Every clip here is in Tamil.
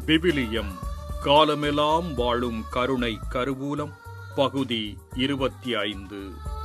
விவிலியம் காலமெல்லாம் வாழும் கருணை கருவூலம் பகுதி இருபத்தி ஐந்து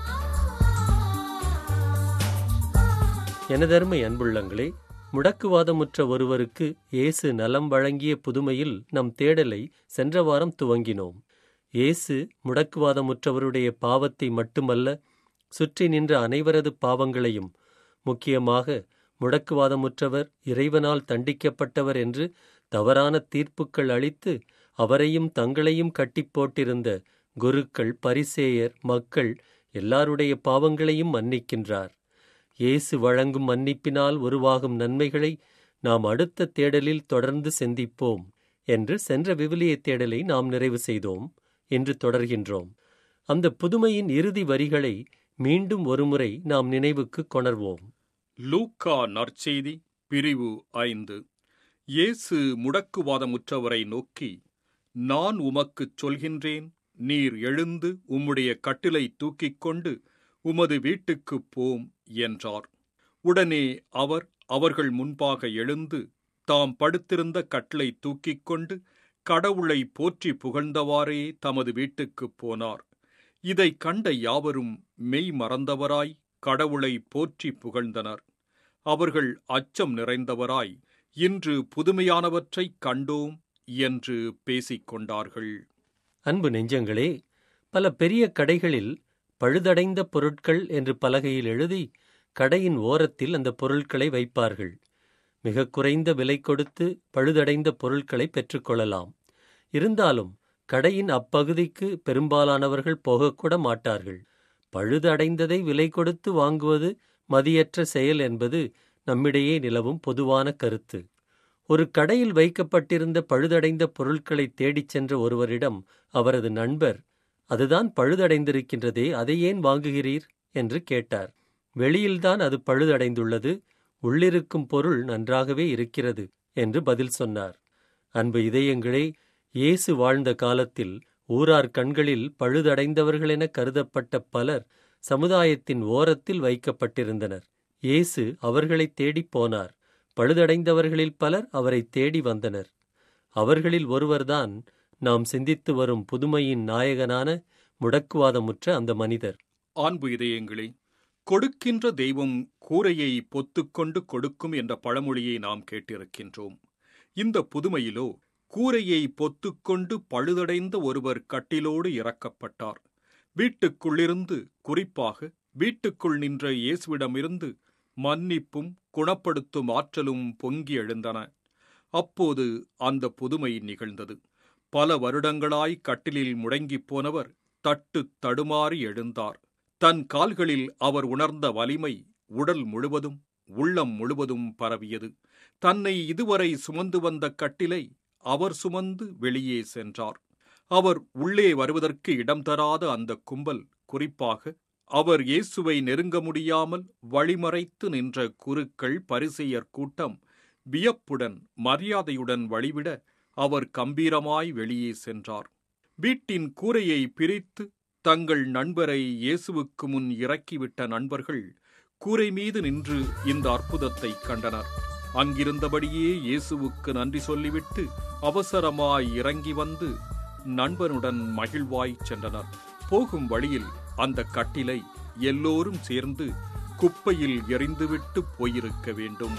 எனதருமை அன்புள்ளங்களே முடக்குவாதமுற்ற ஒருவருக்கு இயேசு நலம் வழங்கிய புதுமையில் நம் தேடலை சென்ற வாரம் துவங்கினோம் இயேசு முடக்குவாதமுற்றவருடைய பாவத்தை மட்டுமல்ல சுற்றி நின்ற அனைவரது பாவங்களையும் முக்கியமாக முடக்குவாதமுற்றவர் இறைவனால் தண்டிக்கப்பட்டவர் என்று தவறான தீர்ப்புக்கள் அளித்து அவரையும் தங்களையும் கட்டிப் போட்டிருந்த குருக்கள் பரிசேயர் மக்கள் எல்லாருடைய பாவங்களையும் மன்னிக்கின்றார் இயேசு வழங்கும் மன்னிப்பினால் உருவாகும் நன்மைகளை நாம் அடுத்த தேடலில் தொடர்ந்து சிந்திப்போம் என்று சென்ற விவிலிய தேடலை நாம் நிறைவு செய்தோம் என்று தொடர்கின்றோம் அந்த புதுமையின் இறுதி வரிகளை மீண்டும் ஒருமுறை நாம் நினைவுக்கு கொணர்வோம் லூக்கா நற்செய்தி பிரிவு ஐந்து இயேசு முடக்குவாதமுற்றவரை நோக்கி நான் உமக்குச் சொல்கின்றேன் நீர் எழுந்து உம்முடைய கட்டிலை தூக்கிக் கொண்டு உமது வீட்டுக்குப் போம் என்றார் உடனே அவர் அவர்கள் முன்பாக எழுந்து தாம் படுத்திருந்த கட்டிலை தூக்கிக் கொண்டு கடவுளை போற்றி புகழ்ந்தவாறே தமது வீட்டுக்குப் போனார் இதைக் கண்ட யாவரும் மெய் மறந்தவராய் கடவுளை போற்றி புகழ்ந்தனர் அவர்கள் அச்சம் நிறைந்தவராய் இன்று புதுமையானவற்றைக் கண்டோம் என்று பேசிக் கொண்டார்கள் அன்பு நெஞ்சங்களே பல பெரிய கடைகளில் பழுதடைந்த பொருட்கள் என்று பலகையில் எழுதி கடையின் ஓரத்தில் அந்த பொருட்களை வைப்பார்கள் மிக குறைந்த விலை கொடுத்து பழுதடைந்த பொருட்களை பெற்றுக்கொள்ளலாம் இருந்தாலும் கடையின் அப்பகுதிக்கு பெரும்பாலானவர்கள் போகக்கூட மாட்டார்கள் பழுதடைந்ததை விலை கொடுத்து வாங்குவது மதியற்ற செயல் என்பது நம்மிடையே நிலவும் பொதுவான கருத்து ஒரு கடையில் வைக்கப்பட்டிருந்த பழுதடைந்த பொருட்களை தேடிச் சென்ற ஒருவரிடம் அவரது நண்பர் அதுதான் பழுதடைந்திருக்கின்றதே அதை ஏன் வாங்குகிறீர் என்று கேட்டார் வெளியில்தான் அது பழுதடைந்துள்ளது உள்ளிருக்கும் பொருள் நன்றாகவே இருக்கிறது என்று பதில் சொன்னார் அன்பு இதயங்களே இயேசு வாழ்ந்த காலத்தில் ஊரார் கண்களில் பழுதடைந்தவர்களென கருதப்பட்ட பலர் சமுதாயத்தின் ஓரத்தில் வைக்கப்பட்டிருந்தனர் இயேசு அவர்களை தேடிப் போனார் பழுதடைந்தவர்களில் பலர் அவரை தேடி வந்தனர் அவர்களில் ஒருவர்தான் நாம் சிந்தித்து வரும் புதுமையின் நாயகனான முடக்குவாதமுற்ற அந்த மனிதர் அன்பு இதயங்களே கொடுக்கின்ற தெய்வம் கூரையை பொத்துக்கொண்டு கொடுக்கும் என்ற பழமொழியை நாம் கேட்டிருக்கின்றோம் இந்த புதுமையிலோ கூரையை பொத்துக்கொண்டு பழுதடைந்த ஒருவர் கட்டிலோடு இறக்கப்பட்டார் வீட்டுக்குள்ளிருந்து குறிப்பாக வீட்டுக்குள் நின்ற இயேசுவிடமிருந்து மன்னிப்பும் குணப்படுத்தும் ஆற்றலும் பொங்கி எழுந்தன அப்போது அந்த புதுமை நிகழ்ந்தது பல வருடங்களாய் கட்டிலில் முடங்கிப் போனவர் தட்டு தடுமாறி எழுந்தார் தன் கால்களில் அவர் உணர்ந்த வலிமை உடல் முழுவதும் உள்ளம் முழுவதும் பரவியது தன்னை இதுவரை சுமந்து வந்த கட்டிலை அவர் சுமந்து வெளியே சென்றார் அவர் உள்ளே வருவதற்கு இடம் தராத அந்த கும்பல் குறிப்பாக அவர் இயேசுவை நெருங்க முடியாமல் வழிமறைத்து நின்ற குருக்கள் பரிசெயர் கூட்டம் வியப்புடன் மரியாதையுடன் வழிவிட அவர் கம்பீரமாய் வெளியே சென்றார் வீட்டின் கூரையை பிரித்து தங்கள் நண்பரை இயேசுவுக்கு முன் இறக்கிவிட்ட நண்பர்கள் கூரை மீது நின்று இந்த அற்புதத்தை கண்டனர் அங்கிருந்தபடியே இயேசுவுக்கு நன்றி சொல்லிவிட்டு அவசரமாய் இறங்கி வந்து நண்பனுடன் மகிழ்வாய் சென்றனர் போகும் வழியில் அந்த கட்டிலை எல்லோரும் சேர்ந்து குப்பையில் எறிந்துவிட்டு போயிருக்க வேண்டும்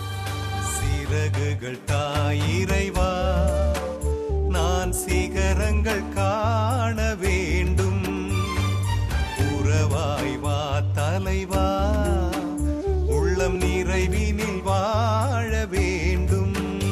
சிறகுகள் தாயிரைவா நான் சிகரங்கள் காண வேண்டும் உறவாய் வா தலைவா உள்ளம் நிறைவினில் வாழ வேண்டும்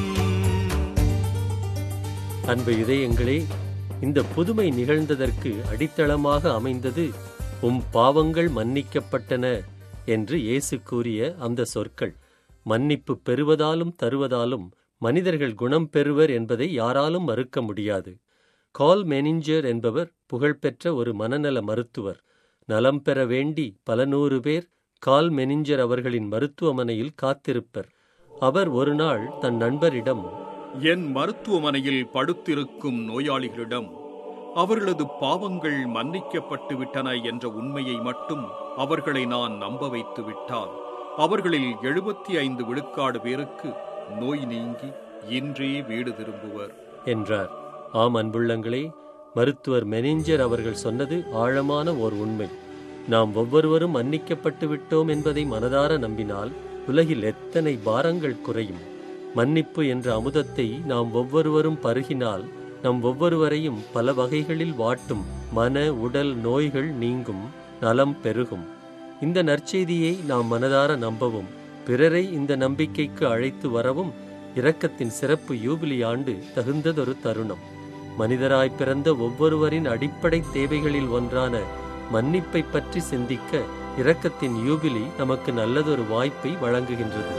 அன்பு இதயங்களே இந்த புதுமை நிகழ்ந்ததற்கு அடித்தளமாக அமைந்தது உம் பாவங்கள் மன்னிக்கப்பட்டன என்று இயேசு கூறிய அந்த சொற்கள் மன்னிப்பு பெறுவதாலும் தருவதாலும் மனிதர்கள் குணம் பெறுவர் என்பதை யாராலும் மறுக்க முடியாது கால் மெனிஞ்சர் என்பவர் புகழ்பெற்ற ஒரு மனநல மருத்துவர் நலம் பெற வேண்டி பல நூறு பேர் கால் மெனிஞ்சர் அவர்களின் மருத்துவமனையில் காத்திருப்பர் அவர் ஒரு நாள் தன் நண்பரிடம் என் மருத்துவமனையில் படுத்திருக்கும் நோயாளிகளிடம் அவர்களது பாவங்கள் மன்னிக்கப்பட்டு விட்டன என்ற உண்மையை மட்டும் அவர்களை நான் நம்ப வைத்து விட்டால் அவர்களில் எழுபத்தி ஐந்து விழுக்காடு பேருக்கு நோய் நீங்கி இன்றே வீடு திரும்புவர் என்றார் ஆம் அன்புள்ளங்களே மருத்துவர் மெனிஞ்சர் அவர்கள் சொன்னது ஆழமான ஓர் உண்மை நாம் ஒவ்வொருவரும் மன்னிக்கப்பட்டு விட்டோம் என்பதை மனதார நம்பினால் உலகில் எத்தனை பாரங்கள் குறையும் மன்னிப்பு என்ற அமுதத்தை நாம் ஒவ்வொருவரும் பருகினால் நம் ஒவ்வொருவரையும் பல வகைகளில் வாட்டும் மன உடல் நோய்கள் நீங்கும் நலம் பெருகும் இந்த நற்செய்தியை நாம் மனதார நம்பவும் பிறரை இந்த நம்பிக்கைக்கு அழைத்து வரவும் இரக்கத்தின் சிறப்பு யூபிலி ஆண்டு தகுந்ததொரு தருணம் மனிதராய் பிறந்த ஒவ்வொருவரின் அடிப்படை தேவைகளில் ஒன்றான மன்னிப்பை பற்றி சிந்திக்க இரக்கத்தின் யூபிலி நமக்கு நல்லதொரு வாய்ப்பை வழங்குகின்றது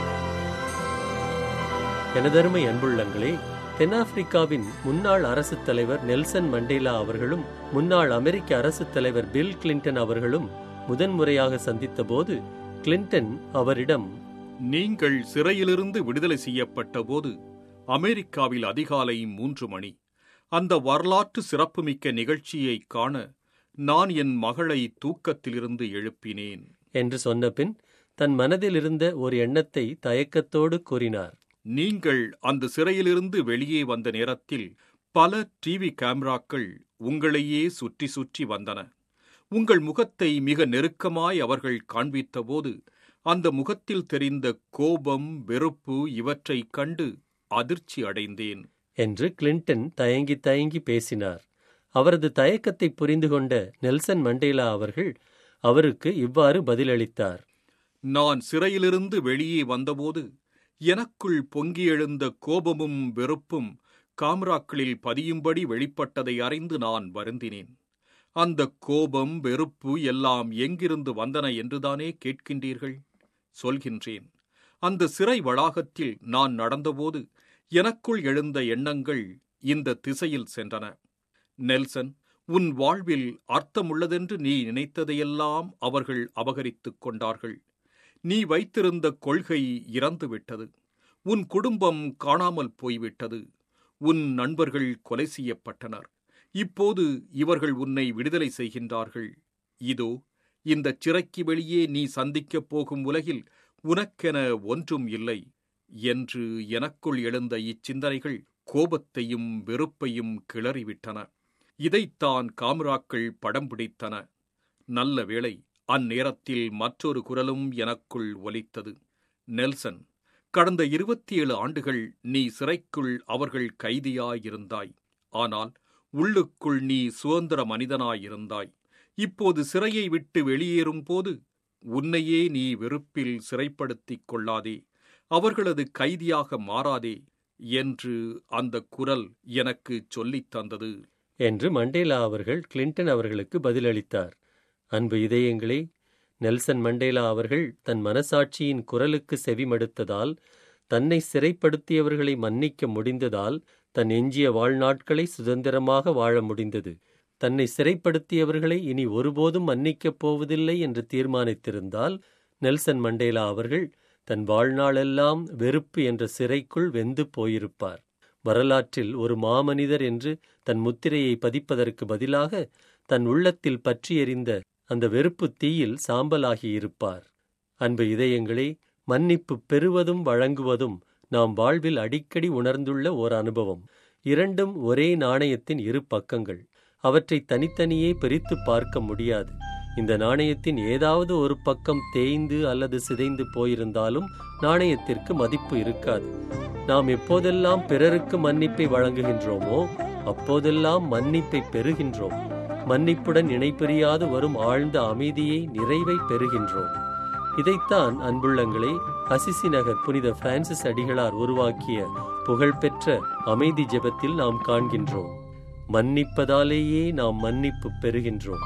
எனதருமை அன்புள்ளங்களே தென்னாப்பிரிக்காவின் முன்னாள் அரசுத் தலைவர் நெல்சன் மண்டேலா அவர்களும் முன்னாள் அமெரிக்க அரசுத் தலைவர் பில் கிளின்டன் அவர்களும் முதன்முறையாக சந்தித்தபோது கிளின்டன் அவரிடம் நீங்கள் சிறையிலிருந்து விடுதலை செய்யப்பட்ட போது அமெரிக்காவில் அதிகாலை மூன்று மணி அந்த வரலாற்று சிறப்புமிக்க நிகழ்ச்சியை காண நான் என் மகளை தூக்கத்திலிருந்து எழுப்பினேன் என்று சொன்னபின் தன் மனதில் இருந்த ஒரு எண்ணத்தை தயக்கத்தோடு கூறினார் நீங்கள் அந்த சிறையிலிருந்து வெளியே வந்த நேரத்தில் பல டிவி கேமராக்கள் உங்களையே சுற்றி சுற்றி வந்தன உங்கள் முகத்தை மிக நெருக்கமாய் அவர்கள் காண்பித்தபோது அந்த முகத்தில் தெரிந்த கோபம் வெறுப்பு இவற்றைக் கண்டு அதிர்ச்சி அடைந்தேன் என்று கிளின்டன் தயங்கி தயங்கி பேசினார் அவரது தயக்கத்தை புரிந்து கொண்ட நெல்சன் மண்டேலா அவர்கள் அவருக்கு இவ்வாறு பதிலளித்தார் நான் சிறையிலிருந்து வெளியே வந்தபோது எனக்குள் பொங்கி எழுந்த கோபமும் வெறுப்பும் காமராக்களில் பதியும்படி வெளிப்பட்டதை அறிந்து நான் வருந்தினேன் அந்த கோபம் வெறுப்பு எல்லாம் எங்கிருந்து வந்தன என்றுதானே கேட்கின்றீர்கள் சொல்கின்றேன் அந்த சிறை வளாகத்தில் நான் நடந்தபோது எனக்குள் எழுந்த எண்ணங்கள் இந்த திசையில் சென்றன நெல்சன் உன் வாழ்வில் அர்த்தமுள்ளதென்று நீ நினைத்ததையெல்லாம் அவர்கள் அபகரித்துக் கொண்டார்கள் நீ வைத்திருந்த கொள்கை இறந்துவிட்டது உன் குடும்பம் காணாமல் போய்விட்டது உன் நண்பர்கள் கொலை செய்யப்பட்டனர் இப்போது இவர்கள் உன்னை விடுதலை செய்கின்றார்கள் இதோ இந்த சிறைக்கு வெளியே நீ சந்திக்கப் போகும் உலகில் உனக்கென ஒன்றும் இல்லை என்று எனக்குள் எழுந்த இச்சிந்தனைகள் கோபத்தையும் வெறுப்பையும் கிளறிவிட்டன இதைத்தான் காமராக்கள் படம் பிடித்தன நல்ல வேளை அந்நேரத்தில் மற்றொரு குரலும் எனக்குள் ஒலித்தது நெல்சன் கடந்த இருபத்தி ஏழு ஆண்டுகள் நீ சிறைக்குள் அவர்கள் கைதியாயிருந்தாய் ஆனால் உள்ளுக்குள் நீ சுதந்திர மனிதனாயிருந்தாய் இப்போது சிறையை விட்டு வெளியேறும் போது உன்னையே நீ வெறுப்பில் சிறைப்படுத்திக் கொள்ளாதே அவர்களது கைதியாக மாறாதே என்று அந்த குரல் எனக்கு சொல்லித் தந்தது என்று மண்டேலா அவர்கள் கிளின்டன் அவர்களுக்கு பதிலளித்தார் அன்பு இதயங்களே நெல்சன் மண்டேலா அவர்கள் தன் மனசாட்சியின் குரலுக்கு செவிமடுத்ததால் தன்னை சிறைப்படுத்தியவர்களை மன்னிக்க முடிந்ததால் தன் எஞ்சிய வாழ்நாட்களை சுதந்திரமாக வாழ முடிந்தது தன்னை சிறைப்படுத்தியவர்களை இனி ஒருபோதும் மன்னிக்கப் போவதில்லை என்று தீர்மானித்திருந்தால் நெல்சன் மண்டேலா அவர்கள் தன் வாழ்நாளெல்லாம் வெறுப்பு என்ற சிறைக்குள் வெந்து போயிருப்பார் வரலாற்றில் ஒரு மாமனிதர் என்று தன் முத்திரையை பதிப்பதற்கு பதிலாக தன் உள்ளத்தில் பற்றி எறிந்த அந்த வெறுப்பு தீயில் சாம்பலாகியிருப்பார் அன்பு இதயங்களே மன்னிப்பு பெறுவதும் வழங்குவதும் நாம் வாழ்வில் அடிக்கடி உணர்ந்துள்ள ஓர் அனுபவம் இரண்டும் ஒரே நாணயத்தின் இரு பக்கங்கள் அவற்றை தனித்தனியே பிரித்து பார்க்க முடியாது இந்த நாணயத்தின் ஏதாவது ஒரு பக்கம் தேய்ந்து அல்லது சிதைந்து போயிருந்தாலும் நாணயத்திற்கு மதிப்பு இருக்காது நாம் எப்போதெல்லாம் பிறருக்கு மன்னிப்பை வழங்குகின்றோமோ அப்போதெல்லாம் மன்னிப்பை பெறுகின்றோம் மன்னிப்புடன் இணைப்பிரியாது வரும் ஆழ்ந்த அமைதியை நிறைவை பெறுகின்றோம் இதைத்தான் அன்புள்ளங்களே அசிசி நகர் புனித பிரான்சிஸ் அடிகளார் உருவாக்கிய புகழ்பெற்ற அமைதி ஜெபத்தில் நாம் காண்கின்றோம் மன்னிப்பதாலேயே நாம் மன்னிப்பு பெறுகின்றோம்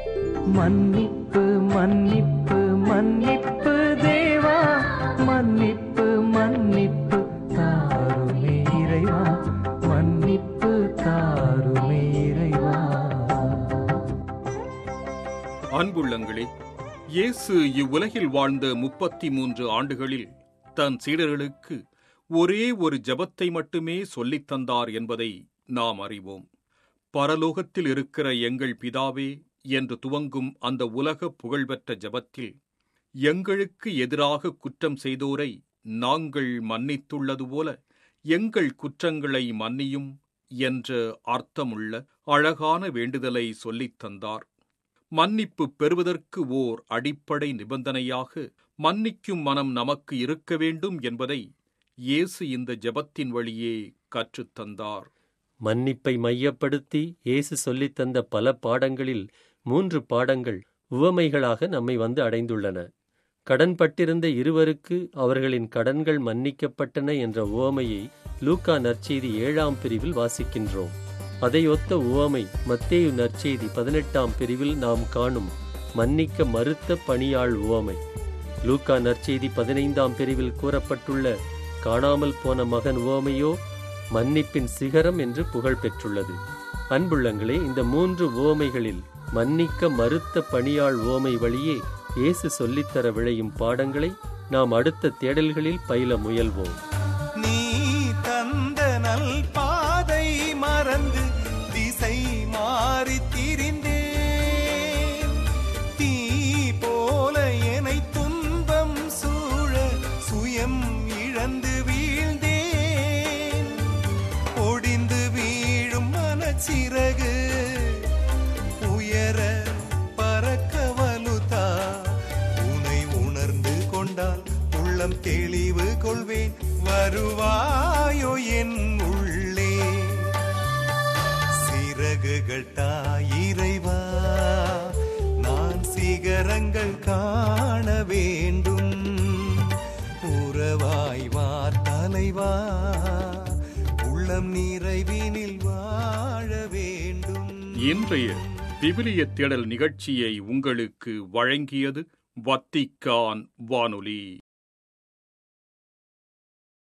மன்னிப்பு மன்னிப்பு மன்னிப்பு தேவா மன்னிப்பு மன்னிப்பு தாருமே இறைவா மன்னிப்பு தாருமே இறைவா அன்புள்ளங்களே இயேசு இவ்வுலகில் வாழ்ந்த முப்பத்தி மூன்று ஆண்டுகளில் தன் சீடர்களுக்கு ஒரே ஒரு ஜெபத்தை மட்டுமே சொல்லித் தந்தார் என்பதை நாம் அறிவோம் பரலோகத்தில் இருக்கிற எங்கள் பிதாவே என்று துவங்கும் அந்த உலக புகழ்பெற்ற ஜெபத்தில் எங்களுக்கு எதிராக குற்றம் செய்தோரை நாங்கள் மன்னித்துள்ளது போல எங்கள் குற்றங்களை மன்னியும் என்ற அர்த்தமுள்ள அழகான வேண்டுதலை சொல்லித் தந்தார் மன்னிப்பு பெறுவதற்கு ஓர் அடிப்படை நிபந்தனையாக மன்னிக்கும் மனம் நமக்கு இருக்க வேண்டும் என்பதை இயேசு இந்த ஜெபத்தின் வழியே கற்றுத் தந்தார் மன்னிப்பை மையப்படுத்தி இயேசு சொல்லித் தந்த பல பாடங்களில் மூன்று பாடங்கள் உவமைகளாக நம்மை வந்து அடைந்துள்ளன கடன்பட்டிருந்த இருவருக்கு அவர்களின் கடன்கள் மன்னிக்கப்பட்டன என்ற உவமையை லூக்கா நற்செய்தி ஏழாம் பிரிவில் வாசிக்கின்றோம் அதை ஒத்த உவமை மத்தேயு நற்செய்தி பதினெட்டாம் பிரிவில் நாம் காணும் மன்னிக்க மறுத்த பணியாள் உவமை லூக்கா நற்செய்தி பதினைந்தாம் பிரிவில் கூறப்பட்டுள்ள காணாமல் போன மகன் உவமையோ மன்னிப்பின் சிகரம் என்று புகழ் பெற்றுள்ளது அன்புள்ளங்களே இந்த மூன்று உவமைகளில் மன்னிக்க மறுத்த பணியாள் உவமை வழியே இயேசு சொல்லித்தர விளையும் பாடங்களை நாம் அடுத்த தேடல்களில் பயில முயல்வோம் நீ தந்த நல் பாதை மறந்து திசை மாறி திரிந்தேன் தீ போல என்னை துன்பம் சூழ சுயம் இழந்து வீழ்ந்தேன் ஒடிந்து வீழும் மனச்சிறகு உயர பறக்க வலுதா உனை உணர்ந்து கொண்டால் உள்ளம் தெளிவு கொள்வேன் வருவாயோ என் உள்ளே சிறகுகள் தாயிரைவா நான் சிகரங்கள் காண வேண்டும் உறவாய் வா தலைவா உள்ளம் நிறைவினில் வாழ வேண்டும் இன்றைய விவிலிய தேடல் நிகழ்ச்சியை உங்களுக்கு வழங்கியது வத்திக்கான் வானொலி